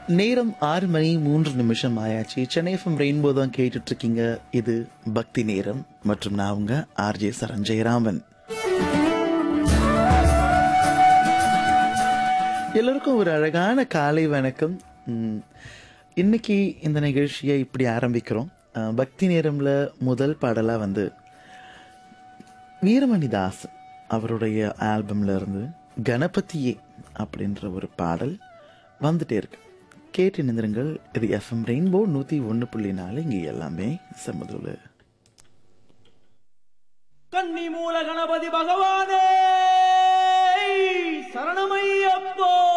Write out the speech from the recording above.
நேரம் ஆறு மணி மூன்று நிமிஷம் ஆயாச்சு சென்னை எஃப்எம் ரெயின்போ தான் கேட்டுட்டு இருக்கீங்க இது பக்தி நேரம் மற்றும் நான் உங்க ஆர்ஜே சரஞ்சயராமன் எல்லோருக்கும் ஒரு அழகான காலை வணக்கம் ம், இன்னைக்கு இந்த நிகழ்ச்சியை இப்படி ஆரம்பிக்கிறோம் அஹ், பக்தி நேரம்ல முதல் பாடலா வந்து வீரமணிதாஸ் அவருடைய ஆல்பம்ல இருந்து கணபதியே அப்படின்ற ஒரு பாடல் வந்துட்டே இருக்கு கேட்டு நிந்திருங்கள் இது எஃப்எம் ரெயின்போ நூத்தி ஒன்று புள்ளி நாலு இங்கே எல்லாமே சமதுல கன்னி மூல கணபதி பகவானே சரணமையப்போ